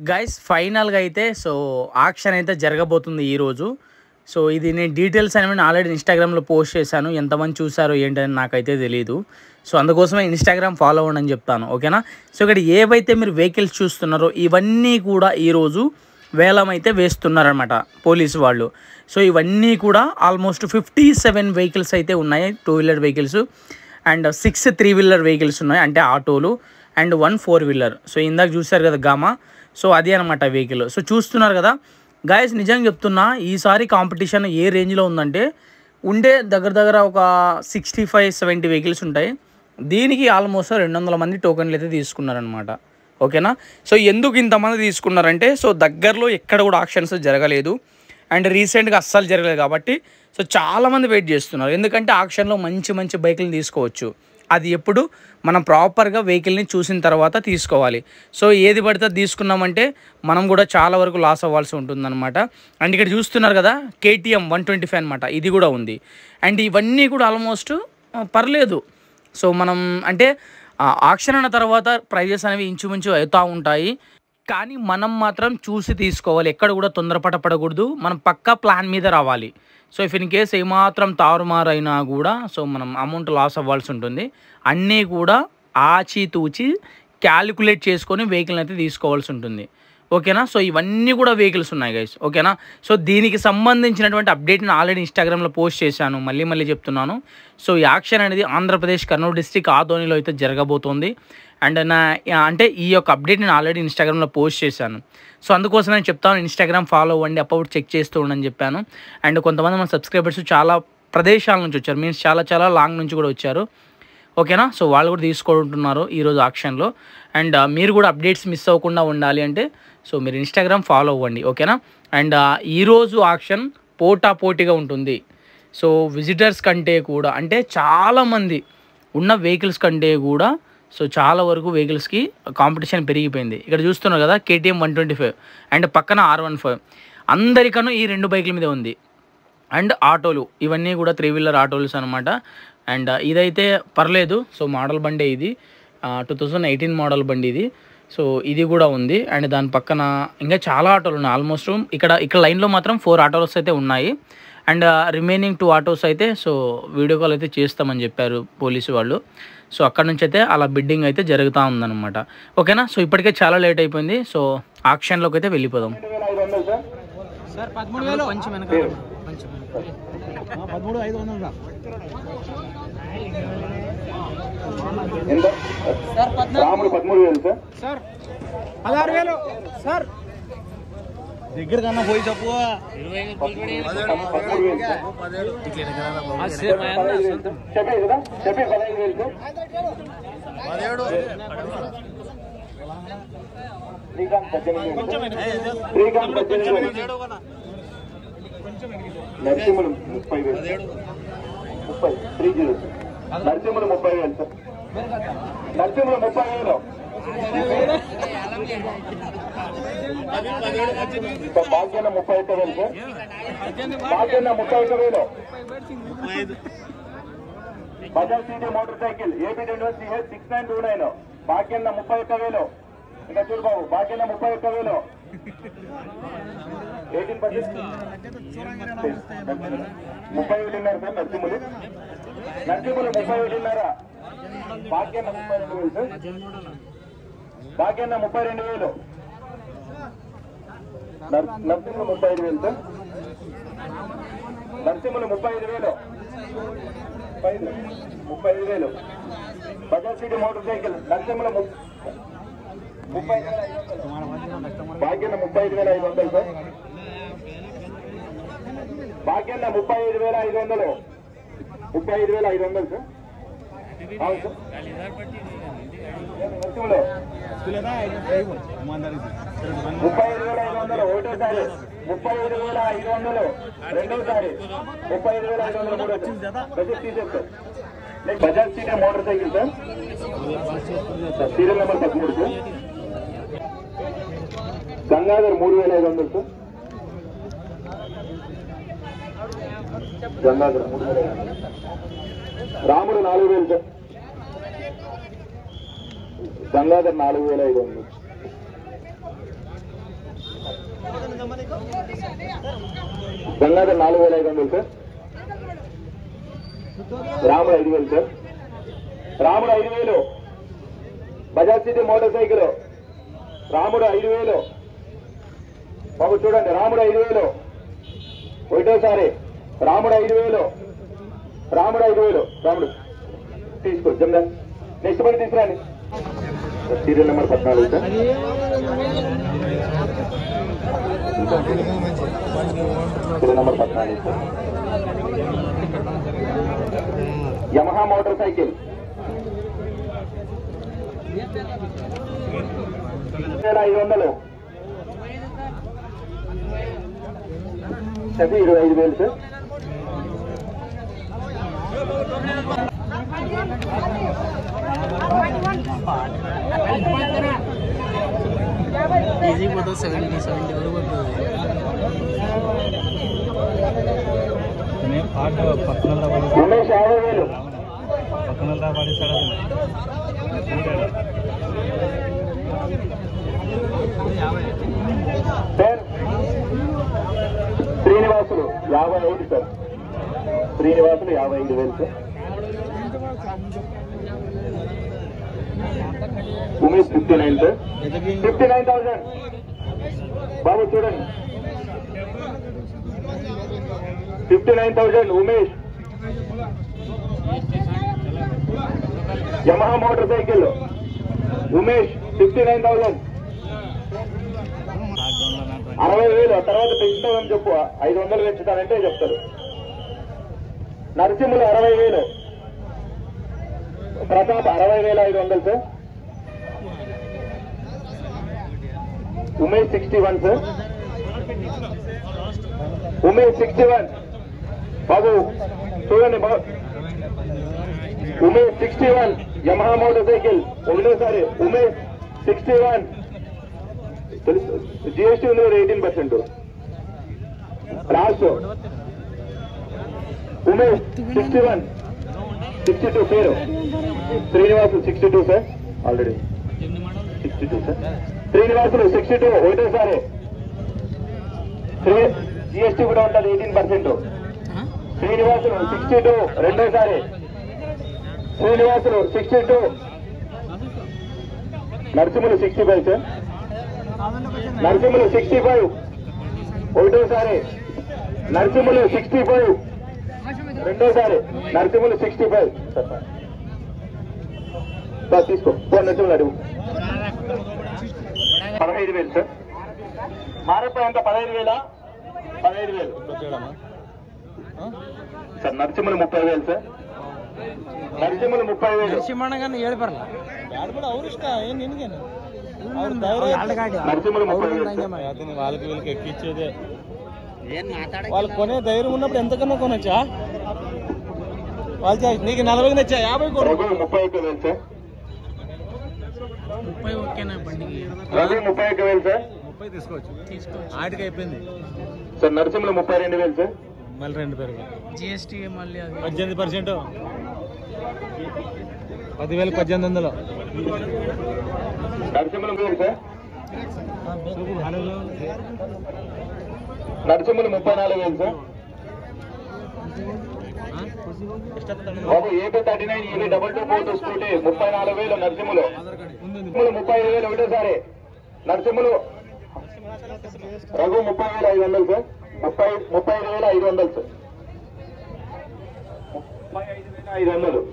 Guys ఫైనల్గా అయితే so auction అయితే జరగబోతుంది ఈరోజు సో ఇది నేను డీటెయిల్స్ అనేవి ఆల్రెడీ ఇన్స్టాగ్రామ్లో పోస్ట్ చేశాను ఎంతమంది చూసారో ఏంటని నాకైతే తెలియదు సో అందుకోసమే ఇన్స్టాగ్రామ్ ఫాలో అవ్వండి అని చెప్తాను ఓకేనా సో ఇక్కడ ఏవైతే మీరు వెహికల్స్ చూస్తున్నారో ఇవన్నీ కూడా ఈరోజు వేలం అయితే వేస్తున్నారనమాట పోలీసు వాళ్ళు సో ఇవన్నీ కూడా ఆల్మోస్ట్ ఫిఫ్టీ సెవెన్ వెహికల్స్ అయితే ఉన్నాయి two wheeler vehicles and six three wheeler vehicles ఉన్నాయి అంటే ఆటోలు and one four wheeler so ఇందాక చూశారు కదా గామా సో అది అనమాట వెహికల్ సో చూస్తున్నారు కదా గాయస్ నిజంగా చెప్తున్నా ఈసారి కాంపిటీషన్ ఏ రేంజ్లో ఉందంటే ఉండే దగ్గర దగ్గర ఒక సిక్స్టీ ఫైవ్ సెవెంటీ వెహికల్స్ ఉంటాయి దీనికి ఆల్మోస్ట్ రెండు వందల మంది టోకెన్లు అయితే తీసుకున్నారనమాట ఓకేనా సో ఎందుకు ఇంతమంది తీసుకున్నారంటే సో దగ్గరలో ఎక్కడ కూడా ఆక్షన్స్ జరగలేదు అండ్ రీసెంట్గా అస్సలు జరగలేదు కాబట్టి సో చాలామంది వెయిట్ చేస్తున్నారు ఎందుకంటే ఆక్షన్లో మంచి మంచి బైకులు తీసుకోవచ్చు అది ఎప్పుడు మనం ప్రాపర్గా వెహికల్ని చూసిన తర్వాత తీసుకోవాలి సో ఏది పడితే అది తీసుకున్నామంటే మనం కూడా చాలా వరకు లాస్ అవ్వాల్సి ఉంటుందన్నమాట అండ్ ఇక్కడ చూస్తున్నారు కదా కేటీఎం వన్ ట్వంటీ ఫైవ్ అనమాట ఇది కూడా ఉంది అండ్ ఇవన్నీ కూడా ఆల్మోస్ట్ పర్లేదు సో మనం అంటే ఆక్షన్ అన్న తర్వాత ప్రైజెస్ అనేవి ఇంచుమించు అవుతూ ఉంటాయి కానీ మనం మాత్రం చూసి తీసుకోవాలి ఎక్కడ కూడా తొందరపట పడకూడదు మనం పక్కా ప్లాన్ మీద రావాలి సో ఇఫ్ ఇన్ కేస్ ఏమాత్రం తారుమారైనా కూడా సో మనం అమౌంట్ లాస్ అవ్వాల్సి ఉంటుంది అన్నీ కూడా ఆచితూచి క్యాలిక్యులేట్ చేసుకొని వెహికల్ అయితే తీసుకోవాల్సి ఉంటుంది ఓకేనా సో ఇవన్నీ కూడా వెహికల్స్ ఉన్నాయి గైస్ ఓకేనా సో దీనికి సంబంధించినటువంటి అప్డేట్ని ఆల్రెడీ ఇన్స్టాగ్రామ్లో పోస్ట్ చేశాను మళ్ళీ మళ్ళీ చెప్తున్నాను సో ఈ యాక్షన్ అనేది ఆంధ్రప్రదేశ్ కర్నూలు డిస్టిక్ ఆదోనిలో అయితే జరగబోతోంది అండ్ నా అంటే ఈ యొక్క అప్డేట్ నేను ఆల్రెడీ ఇన్స్టాగ్రామ్లో పోస్ట్ చేశాను సో అందుకోసం నేను చెప్తాను ఇన్స్టాగ్రామ్ ఫాలో అవ్వండి అప్పుడు చెక్ చేస్తూ ఉండని చెప్పాను అండ్ కొంతమంది మన సబ్స్క్రైబర్స్ చాలా ప్రదేశాల నుంచి వచ్చారు మీన్స్ చాలా చాలా లాంగ్ నుంచి కూడా వచ్చారు ఓకేనా సో వాళ్ళు కూడా తీసుకుంటున్నారు ఈరోజు ఆక్షన్లో అండ్ మీరు కూడా అప్డేట్స్ మిస్ అవ్వకుండా ఉండాలి అంటే సో మీరు ఇన్స్టాగ్రామ్ ఫాలో అవ్వండి ఓకేనా అండ్ ఈరోజు ఆక్షన్ పోటా పోటీగా ఉంటుంది సో విజిటర్స్ కంటే కూడా అంటే చాలామంది ఉన్న వెహికల్స్ కంటే కూడా సో చాలా వరకు వెహికల్స్కి కాంపిటీషన్ పెరిగిపోయింది ఇక్కడ చూస్తున్నారు కదా KTM one twenty five and పక్కన ఆర్ వన్ ఫైవ్ అందరికన్నా ఈ రెండు బైకుల మీద ఉంది అండ్ ఆటోలు ఇవన్నీ కూడా త్రీ వీలర్ ఆటోలు అనమాట అండ్ ఇదైతే పర్లేదు సో మోడల్ బండి ఇది టూ థౌజండ్ ఎయిటీన్ మోడల్ బండి ఇది సో ఇది కూడా ఉంది అండ్ దాని పక్కన ఇంకా చాలా ఆటోలు ఉన్నాయి ఆల్మోస్ట్ ఇక్కడ ఇక్కడ లైన్లో మాత్రం ఫోర్ ఆటోస్ అయితే ఉన్నాయి అండ్ రిమైనింగ్ టూ ఆటోస్ అయితే సో వీడియో కాల్ అయితే చేస్తామని చెప్పారు పోలీసు వాళ్ళు సో అక్కడ నుంచి అయితే అలా బిడ్డింగ్ అయితే జరుగుతూ ఉందన్నమాట ఓకేనా సో ఇప్పటికే చాలా లేట్ అయిపోయింది సో ఆక్షన్లోకి అయితే వెళ్ళిపోదాం సార్ పదమూడు వేలు కొంచెం వెనక పదమూడు ఐదు వందలు రా ఎంత సార్ పద్నాలుగు రాముడు పదమూడు వేలు సార్ సార్ పదహారు వేలు సార్ దగ్గర కన్నా పోయి చెప్పు పదమూడు వేలు సార్ పదహైదు వేలు సార్ చెప్పే కదా చెప్పే పదహైదు వేలు సార్ శ్రీకాంత్ పద్దెనిమిది వేలు సార్. శ్రీకాంత్ పద్దెనిమిది వేలు నరసింహులు ముప్పై వేలు ముప్పై త్రీ జీరో సార్ నరసింహులు ముప్పై వేలు సార్ నరసింహులు ముప్పై వేలు సార్ భాగ్యన్న ముప్పై ఒక్క వేలు సార్ భాగ్యన్న ముప్పై ఒక్క వేలు Bajaj CT motorcycle AP రెండు CH six nine two nine Bhagyanna ముప్పై ఒక్క వేలు ఇంకా చూడు బాబు భాగ్యన్న ముప్పై ఒక్క వేలు ఎయిటీన్ పర్సెంట్ ముప్పై ఒకటిన్నర సార్ నరసింహులు నరసింహులు ముప్పై ఒకటిన్నర భాగ్యన్న ముప్పై రెండు వేలు సార్ భాగ్యన్న ముప్పై రెండు వేలు నర్- నరసింహులు ముప్పై ఐదు వేలు సార్ నరసింహులు ముప్పై ఐదు వేలు ముప్పై ఐదు ముప్పై ఐదు వేలు బజాజ్ సిటీ మోటార్ సైకిల్ నరసింహుల ము- ముప్పై ఐదు వేల ఐదు వందలు. భాగ్యన్న ముప్పై ఐదు వేల ఐదు వందలు సార్ భాగ్యన్న ముప్పై ఐదు వేల ఐదు వందలు ముప్పై ఐదు వేల ఐదు వందలు సార్ అవును సార్ నరసింహులు ముప్పై ఐదు వేల ఐదు వందలు ఒకటోసారి ముప్పై ఐదు వేల ఐదు వందలు రెండోసారి ముప్పై ఐదు వేల ఐదు వందలు మూడోసారి బజెట్ తీసేస్తారు next Bajaj CT motorcycle sir sir serial number పదమూడు సార్ గంగాధర్ మూడు వేల ఐదు వందలు సార్ గంగాధర్ మూడు వేల ఐదు వందలు రాముడు నాలుగు వేలు సార్ గంగాధర్ నాలుగు వేల ఐదు వందలు గంగాధర్ నాలుగు వేల ఐదు వందలు సార్ రాముడు ఐదు వేలు సార్ రాముడు ఐదు వేలు బజాజ్ సిటీ మోటార్ సైకిల్ రాముడు ఐదు వేలు బాబు చూడండి రాముడు ఐదు వేలు ఒకటోసారి రాముడు ఐదు వేలు రాముడు ఐదు వేలు రాముడు తీసుకో జమ్దా నెక్స్ట్ బండి తీసుకురండి సీరియల్ నెంబర్ పద్నాలుగు సార్ సీరియల్ నెంబర్ పద్నాలుగు సార్ యమహా మోటార్ సైకిల్ వేల ఐదు వందలు చెప్పి ఇరవై ఐదు వేలు సార్ ఈజీ పోతుంది సెవెంటీ సెవెంటీ వరకు పోతుంది ఉమేష్ యాభై వేలు సార్ శ్రీనివాసులు యాభై ఐదు సార్ శ్రీనివాసులు యాభై ఐదు వేలు sir Umesh fifty nine sir fifty nine thousand బాబు చూడండి fifty nine thousand Umesh Yamaha motorcycle Umesh fifty nine thousand అరవై వేలు ఆ తర్వాత పెంచుతామని చెప్పు ఐదు వందలు పెంచుతానంటే చెప్తారు నరసింహులు అరవై వేలు ప్రతాప్ అరవై వేల ఐదు వందలు sir Umesh sixty one sir Umesh sixty one బాబు చూడండి బాబు Umesh sixty one Yamaha motorcycle ఒకటోసారి ఉమేష్ సిక్స్టీ వన్ తెలుసు జిఎస్టీ ఉంది కదా eighteen percent last Umesh sixty one sixty two పేరు Srinivasu sixty two sir already sixty two sir Srinivasulu sixty two ఒకటోసారి జిఎస్టీ కూడా ఉంటుంది eighteen percent Srinivasulu sixty two రెండోసారి Srinivasulu sixty two Narasimhulu sixty five sir Narasimhulu sixty five ఒకటోసారి Narasimhulu sixty five రెండోసారి Narasimhulu sixty five sir తీసుకో phone Narasimhulu అడుగు పదహైదు వేలు సార్ మారప్ప ఎంత పదహైదు వేలా పదహైదు వేలు సార్ నరసింహులు ముప్పై వేలు సార్ నరసింహులు ముప్పై వేలు ಶಿವಣ್ಣಗನ್ನ ಹೇಳ್ಬಾರಲ್ಲ నరసింహులు ముప్పై వేలు సార్ వాళ్ళకి వీళ్ళకి ఎక్కిచ్చేదే ಏನ್ ಮಾತಾಡ వాళ్ళు కొనే ధైర్యం ఉన్నప్పుడు ఎంతకన్నా కొనొచ్చా వాళ్ళు చే- నీకు నలభై నచ్చా యాభై కొను రఘు ముప్పై ఒక్క వేలు సార్ ముప్పై ఓకేనా బండికి రఘు ముప్పై ఒక్క వేలు సార్ ముప్పై తీసుకోవచ్చు తీసుకోవచ్చు ఆటికి అయిపోయింది సార్ నరసింహులు ముప్పై రెండు వేలు సార్ మళ్ళీ రెండు పేరు జిఎస్టీ మళ్ళీ అది పద్దెనిమిది పర్సెంట్ పదివేలు పద్దెనిమిది వందలు నరసింహులు వేలు సార్ నరసింహులు ముప్పై నాలుగు వేలు సార్ బాబు AP thirty nine AP double two four two scooty ముప్పై నాలుగు వేలు నరసింహులు నరసింహులు ముప్పై ఐదు వేలు ఒకటేసారి నరసింహులు రఘు ముప్పై వేల ఐదు వందలు సార్ ముప్పై ముప్పై ఐదు వేల ఐదు వందలు సార్ ముప్పై ఐదు వేల ఐదు వందలు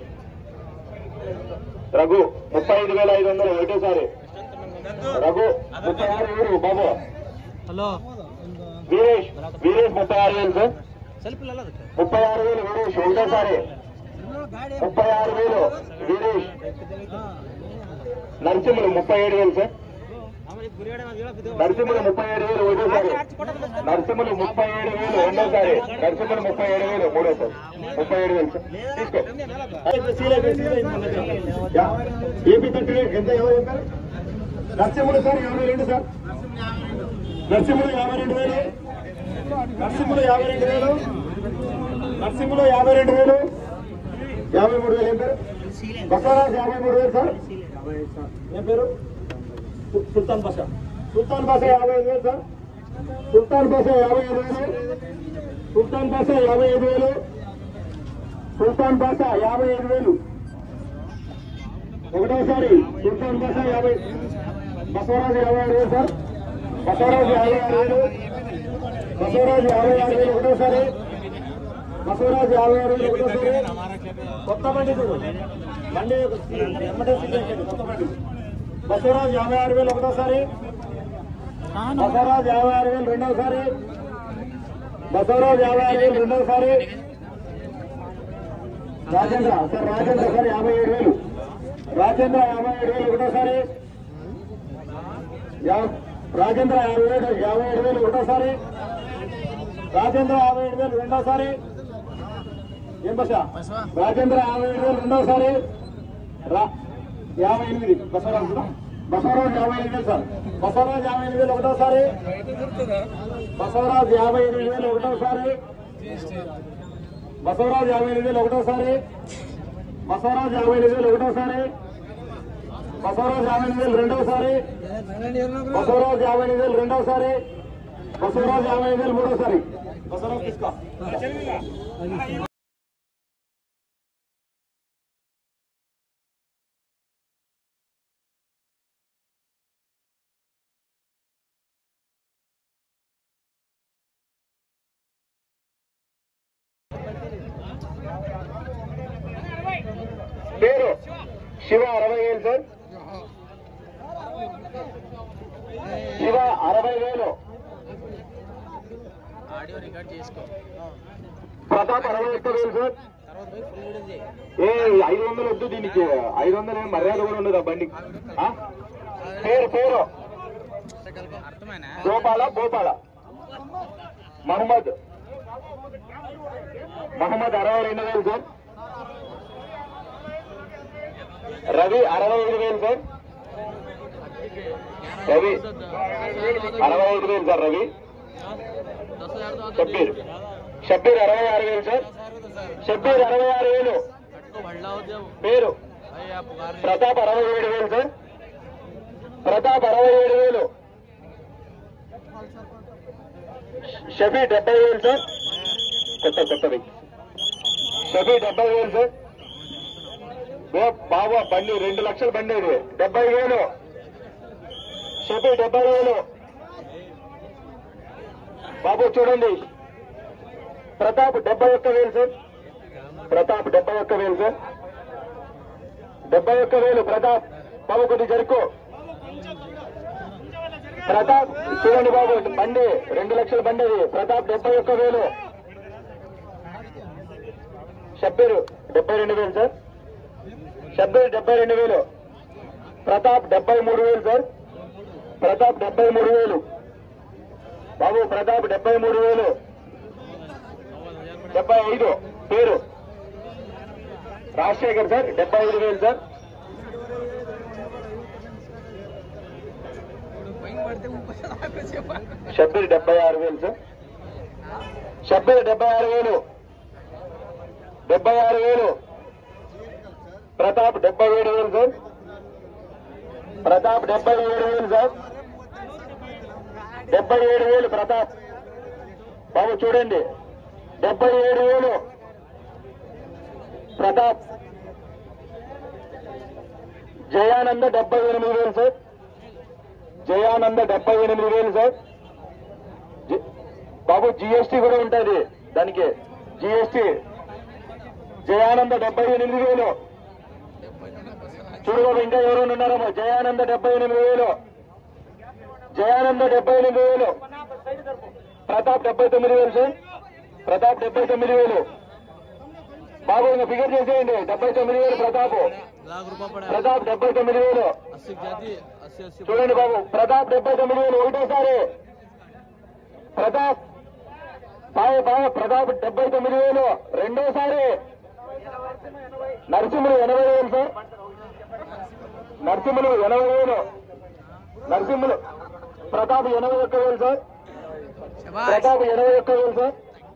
రఘు ముప్పై ఐదు వేల ఐదు వందలు ఒకటేసారి రఘు ముప్పై ఆరు వేలు బాబు హలో వీరేష్ వీరేష్ ముప్పై ఆరు వేలు సార్ ಸ್ವಲ್ಪ ಇಲ್ಲ ಅದಕ್ಕೆ ముప్పై ఆరు వేలు వీరేష్ ఒకటేసారి ముప్పై ఆరు వేలు వీరేష్ నరసింహులు ముప్పై ఏడు వేలు సార్ నరసింహులు ముప్పై ఏడు వేలు ఒకటోసారి నరసింహులు ముప్పై ఏడు వేలు రెండోసారి నరసింహులు ముప్పై ఏడు వేలు మూడోసారి ముప్పై ఏడు వేలు సార్ తీసుకో యా. ఏపీ థర్టీ ఎయిట్ ఎంత ఎవరు చెప్పారు నరసింహులు సార్ యాభై రెండు సార్ నరసింహులు యాభై రెండు వేలు నరసింహులు యాభై రెండు వేలు నరసింహులు యాభై రెండు వేలు యాభై మూడు వేలు ఏం పేరు బసవరాజ్ యాభై మూడు వేలు సార్ ఏం పేరు సు- సుల్తాన్ బాషా సుల్తాన్ బాషా యాభై ఐదు వేలు సార్ సుల్తాన్ పాసా యాభై ఐదు వేలు సుల్తాన్ పాసా యాభై ఐదు వేలు సుల్తాన్ పాసా యాభై ఐదు వేలు ఒకటోసారి సుల్తాన్ పాసా యాభై బసవరాజు యాభై ఆరు వేలు సార్ బసవరాజు యాభై ఆరు వేలు బసవరాజు యాభై ఆరు వేలు ఒకటోసారి బసవరాజు యాభై ఆరు వేలు ఒకటోసారి కొత్త బండి చూడు బండి ఎమ్మటే సిద్ధేశాడు, కొత్త బండి బసవరాజు యాభై ఆరు వేలు ఒకటోసారి బసవరాజు యాభై ఆరు వేలు రెండోసారి బసవరాజు యాభై ఆరు వేలు రెండోసారి రాజేంద్ర సార్ రాజేంద్ర సార్ యాభై ఏడు వేలు రాజేంద్ర యాభై ఏడు వేలు ఒకటోసారి యా- రాజేంద్ర యాభై ఏడు యాభై ఏడు వేలు ఒకటోసారి రాజేంద్ర యాభై ఏడు వేలు రెండోసారి ఏం బస రాజేంద్ర యాభై ఏడు వేలు రెండోసారి రా- యాభై ఎనిమిది బసవరాజు బసవరాజు యాభై ఎనిమిది వేలు సార్ బసవరాజు యాభై ఎనిమిది వేలు ఒకటోసారి బసవరాజు యాభై ఎనిమిది వేలు ఒకటోసారి బసవరాజు యాభై ఎనిమిది వేలు ఒకటోసారి బసవరాజు యాభై ఎనిమిది వేలు ఒకటోసారి బసవరాజు యాభై ఎనిమిది వేలు రెండోసారి బసవరాజు యాభై ఎనిమిది వేలు రెండోసారి బసవరాజు యాభై ఎనిమిది వేలు మూడోసారి బసవరాజు తీసుకో పేరు శివ అరవై వేలు సార్ శివ అరవై వేలు ఆడియో రికార్డ్ చేసుకో ప్రతాప్ అరవై ఒక్క వేలు సార్ తర్వాత పోయి ఫుల్ వీడియో చేయి ఏ ఐదు వందలు వద్దు దీనికి ఐదు వందలు ఏం మర్యాద కూడా ఉండదు ఆ బండికి ఆ? పేరు పేరు అర్థమైనా గోపాల గోపాల మహమ్మద్ మహమ్మద్ అరవై రెండు వేలు సార్ రవి అరవై ఐదు వేలు సార్ రవి అరవై ఐదు వేలు సార్ రవి షబ్బీర్ షబ్బీర్ అరవై ఆరు వేలు సార్ షబ్బీర్ అరవై ఆరు వేలు పేరు ప్రతాప్ అరవై ఏడు వేలు సార్ ప్రతాప్ అరవై ఏడు వేలు షఫీ డెబ్బై వేలు సార్ కొత్త కొత్తది షఫీ డెబ్బై వేలు సార్ ఓ బాబా బండి రెండు లక్షల బండి ఇది డెబ్బై వేలు షఫీ డెబ్బై వేలు బాబు చూడండి ప్రతాప్ డెబ్బై ఒక్క వేలు సార్ ప్రతాప్ డెబ్బై ఒక్క వేలు సార్ డెబ్బై ఒక్క వేలు ప్రతాప్ బాబు కొద్ది జరుకు ప్రతాప్ చూడండి బాబు బండి రెండు లక్షల బండి అది ప్రతాప్ డెబ్బై ఒక్క వేలు షబ్బీర్ డెబ్బై రెండు వేలు సార్ షబ్బీర్ డెబ్బై రెండు వేలు ప్రతాప్ డెబ్బై మూడు వేలు సార్ ప్రతాప్ డెబ్బై మూడు వేలు బాబు ప్రతాప్ డెబ్బై మూడు వేలు డెబ్బై ఐదు పేరు రాజశేఖర్ సార్ డెబ్బై ఐదు వేలు సార్ షబ్బీర్ డెబ్బై ఆరు వేలు సార్ షబ్బీర్ డెబ్బై ఆరు వేలు డెబ్బై ఆరు వేలు ప్రతాప్ డెబ్బై ఏడు వేలు సార్ ప్రతాప్ డెబ్బై ఏడు వేలు సార్ డెబ్బై ఏడు వేలు ప్రతాప్ బాబు చూడండి డెబ్బై ఏడు వేలు ప్రతాప్ జయానంద డెబ్బై ఎనిమిది వేలు సార్ జయానంద డెబ్బై ఎనిమిది వేలు సార్ జి- బాబు జిఎస్టీ కూడా ఉంటుంది దానికి జిఎస్టీ జయానంద డెబ్బై ఎనిమిది వేలు చూడు బాబు ఇంకా ఎవరైనా ఉన్నారేమో జయానంద డెబ్బై ఎనిమిది వేలు జయానంద డెబ్బై ఎనిమిది వేలు ప్రతాప్ డెబ్బై తొమ్మిది వేలు సార్ ప్రతాప్ డెబ్బై తొమ్మిది వేలు బాబు ఇంకా ఫిగర్ చేసేయండి డెబ్బై తొమ్మిది వేలు ప్రతాప్ लाख रुपया पड़ा ప్రతాప్ డెబ్బై తొమ్మిది వేలు अस्सी जाती अस्सी अस्सी చూడండి బాబు ప్రతాప్ డెబ్బై తొమ్మిది వేలు ఒకటోసారి ప్రతాప్ బాబు బాబు ప్రతాప్ డెబ్బై తొమ్మిది వేలు రెండోసారి నరసింహులు ఎనభై వేలు సార్ నరసింహులు ఎనభై వేలు నరసింహులు ప్రతాప్ ఎనభై ఒక్క వేలు సార్ ప్రతాప్ ఎనభై ఒక్క వేలు సార్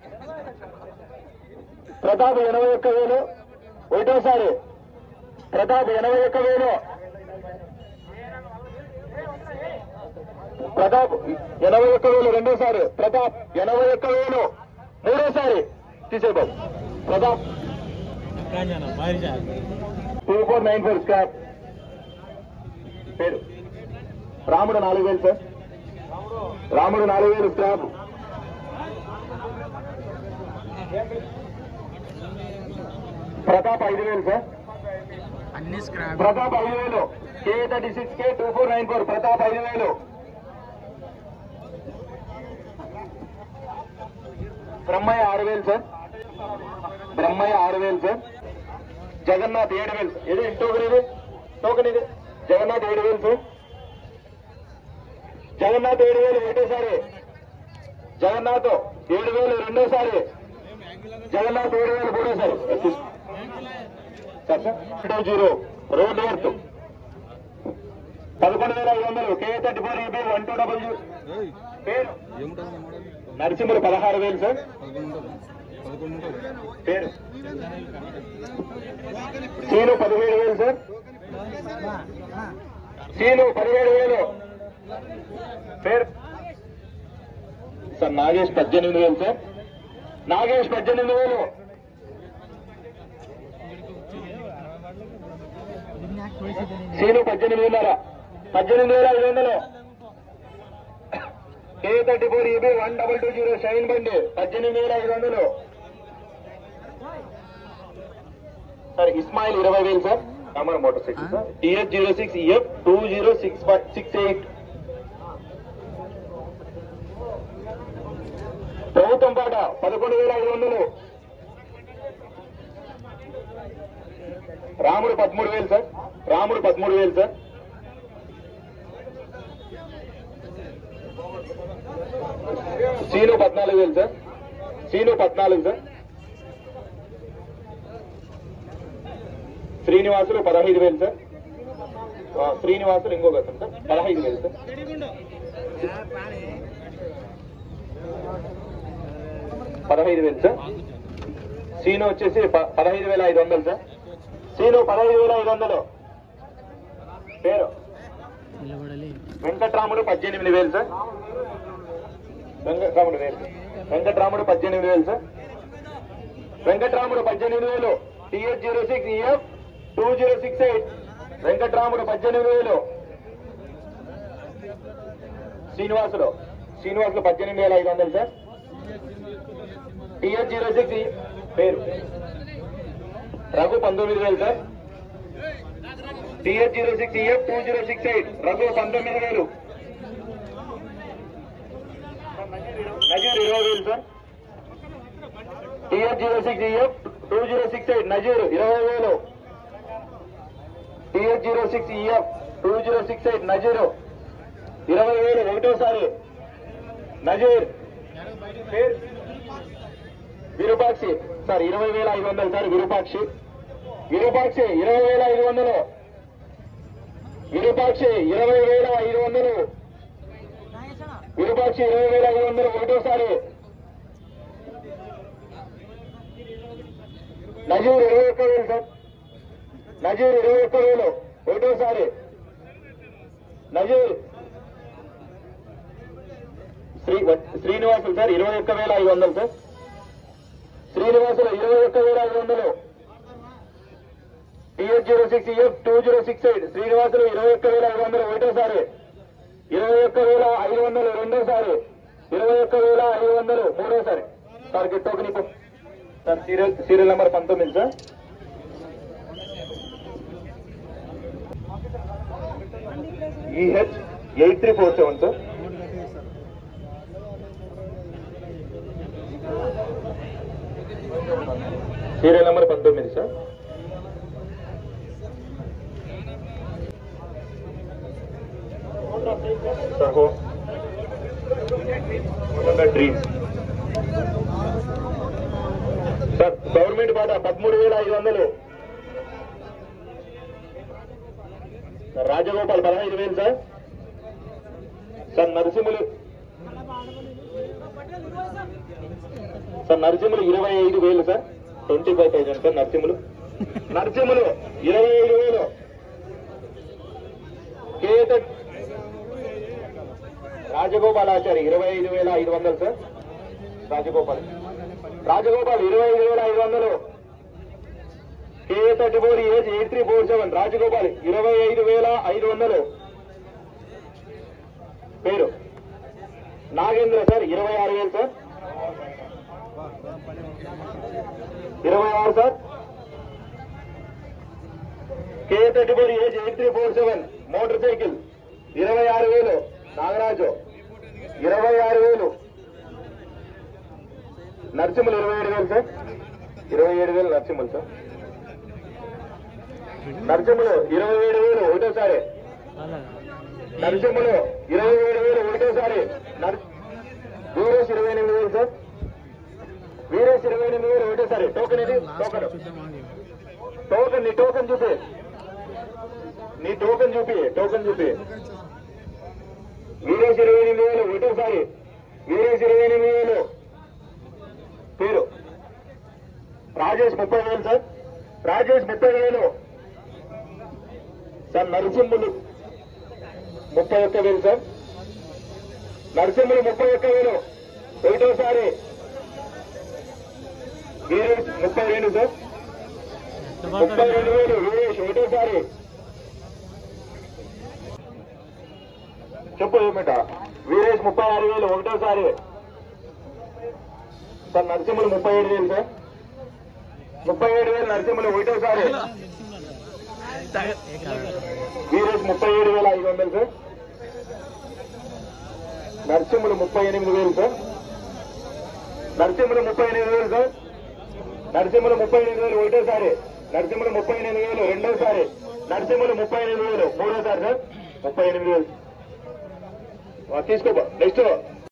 ప్రతాప్ ఎనభై ఒక్క వేలు ఒకటోసారి ప్రతాప్ ఎనభై ఒక్క వేలు ప్రతాప్ ఎనభై ఒక్క వేలు రెండోసారి ప్రతాప్ ఎనభై ఒక్క వేలు మూడోసారి తీసే బాబు Pratap two four nine four scrap పేరు రాముడు నాలుగు వేలు సార్ రాముడు నాలుగు వేలు స్క్రాప్ ప్రతాప్ ఐదు వేలు సార్ అన్ని స్క్రాప్ ప్రతాప్ ఐదు వేలు K thirty six K two four nine four Pratap ఐదు వేలు బ్రహ్మయ్య ఆరు వేలు సార్ బ్రహ్మయ్య ఆరు వేలు సార్ జగన్నాథ్ ఏడు వేలు ఇది టోకెన్ ఇది టోకెన్ ఇది జగన్నాథ్ ఏడు వేలు సార్ జగన్నాథ్ ఏడు వేలు ఒకటోసారి జగన్నాథ్ ఏడు వేలు రెండోసారి జగన్నాథ్ ఏడు వేలు మూడోసారి sir sir two zero road worth పదకొండు వేల ఐదు వందలు K thirty four EB one two double zero పేరు నరసింహులు పదహారు వేలు సార్ పేరు సీను పదిహేడు వేలు సార్ సీను పదిహేడు వేలు పేరు సార్ నాగేష్ పద్దెనిమిది వేలు సార్ నాగేష్ పద్దెనిమిది వేలు సీను పద్దెనిమిదిన్నర పద్దెనిమిది వేల ఐదు వందలు A thirty four EB one double two zero Shine బండి పద్దెనిమిది వేల ఐదు వందలు సార్ ఇస్మాయిల్ ఇరవై వేలు sir Amar motorcycle sir TS zero six EF two zero six five six eight ప్రభుత్వం పాట పదకొండు వేల ఐదు వందలు రాముడు పదమూడు వేలు సార్ రాముడు పదమూడు వేలు సార్ సీను పద్నాలుగు వేలు సార్ సీను పద్నాలుగు సార్ శ్రీనివాసులు పదహైదు వేలు సార్ ఆ, శ్రీనివాసులు ఇంకొక అతను సార్ పదహైదు వేలు సార్ పదహైదు వేలు సార్ సీను వచ్చేసి ప- పదహైదు వేల ఐదు వందలు సార్ సీను పదహైదు వేల ఐదు వందలు పేరు నిలబడలే వెంకట్రాముడు పద్దెనిమిది వేలు సార్ వెంకట్రాముడు వేలు వెంకట్రాముడు పద్దెనిమిది వేలు సార్ వెంకట్రాముడు పద్దెనిమిది వేలు TS zero six EF two zero six eight Venkatramudu పద్దెనిమిది వేలు శ్రీనివాసులు శ్రీనివాసులు పద్దెనిమిది వేల ఐదు వందలు సార్ టీఎస్ జీరో సిక్స్ పేరు రఘు పంతొమ్మిది వేలు sir TS zero six EF two zero six eight Raghu పంతొమ్మిది వేలు నజీర్ ఇరవై వేలు sir TS zero six EF two zero six eight Nazeer ఇరవై వేలు TS zero six EF two zero six eight Nazeer ఇరవై వేలు ఒకటోసారి నజీర్ పేరు విరూపాక్షి సార్ ఇరవై వేల ఐదు వందలు సార్ విరూపాక్షి విరూపాక్షి ఇరవై వేల ఐదు వందలు విరూపాక్షి ఇరవై వేల ఐదు వందలు విరూపాక్షి ఇరవై వేల ఐదు వందలు ఒకటోసారి నజీర్ ఇరవై ఒక్క వేలు సార్ నజీర్ ఇరవై ఒక్క వేలు ఒకటోసారి నజీర్ శ్రీ శ్రీనివాసులు సార్ ఇరవై ఒక్క వేల ఐదు వందలు సార్ శ్రీనివాసులు ఇరవై ఒక్క వేల ఐదు వందలు TS zero six EF two zero six eight Srinivasulu ఇరవై ఒక్క వేల ఐదు వందలు ఒకటోసారి ఇరవై ఒక్క వేల ఐదు వందలు రెండోసారి ఇరవై ఒక్క వేల ఐదు వందలు మూడోసారి సార్ గిట్ టోకెన్ ఇప్పు సార్ సీరియల్ సీరియల్ నెంబర్ పంతొమ్మిది sir EH eight three four seven sir serial number పంతొమ్మిది సార్ సహో డ్రీమ్ సార్ గవర్నమెంట్ బాట పదమూడు వేల ఐదు వందలు సార్ రాజగోపాల్ పదహైదు వేలు sir sir Narasimhulu sir Narasimhulu ఇరవై ఐదు వేలు sir twenty five thousand sir Narasimhulu Narasimhulu ఇరవై ఐదు వేలు కేత రాజగోపాలాచారి ఇరవై ఐదు వేల ఐదు వందలు సార్ రాజగోపాల్ రాజగోపాల్ ఇరవై ఐదు వేల ఐదు వందలు K thirty four H eight three four seven Rajagopal ఇరవై ఐదు వేల ఐదు వందలు పేరు నాగేంద్ర సార్ ఇరవై ఆరు వేలు సార్ ఇరవై ఆరు sir K thirty four H eight three four seven motorcycle ఇరవై ఆరు వేలు నాగరాజు ఇరవై ఆరు వేలు నరసింహులు ఇరవై ఏడు వేలు సార్ ఇరవై ఏడు వేలు నరసింహులు సార్ నరసింహులు ఇరవై ఏడు వేలు ఒకటోసారి నరసింహులు ఇరవై ఏడు వేలు ఒకటోసారి నర్ వీరేష్ ఇరవై ఎనిమిది వేలు సార్ వీరేష్ ఇరవై ఎనిమిది వేలు ఒకటోసారి టోకెన్ ఇది టోకెన్ టోకెన్ నీ టోకెన్ చూపి నీ టోకెన్ చూపి టోకెన్ చూపి వీరేష్ ఇరవై ఎనిమిది వేలు ఒకటోసారి వీరేష్ ఇరవై ఎనిమిది వేలు పేరు రాజేష్ ముప్పై వేలు సార్ రాజేష్ ముప్పై వేలు సార్ నరసింహులు ముప్పై ఒక్క వేలు సార్ నరసింహులు ముప్పై ఒక్క వేలు ఒకటోసారి వీరేష్ ముప్పై రెండు సార్ ముప్పై రెండు వేలు వీరేష్ ఒకటోసారి చెప్పు ఏమిట వీరేష్ ముప్పై ఆరు వేలు ఒకటోసారి సార్ నరసింహులు ముప్పై ఏడు వేలు సార్ ముప్పై ఏడు వేలు నరసింహులు ఒకటోసారి వీరేష్ ముప్పై ఏడు వేల ఐదు వందలు సార్ నరసింహులు ముప్పై ఎనిమిది వేలు సార్ నరసింహులు ముప్పై ఎనిమిది వేలు సార్ నరసింహులు ముప్పై ఎనిమిది వేలు ఒకటోసారి నరసింహులు ముప్పై ఎనిమిది వేలు రెండోసారి నరసింహులు ముప్పై ఎనిమిది వేలు మూడోసారి సార్ ముప్పై ఎనిమిది వేలు ఆ, తీసుకో నెక్స్ట్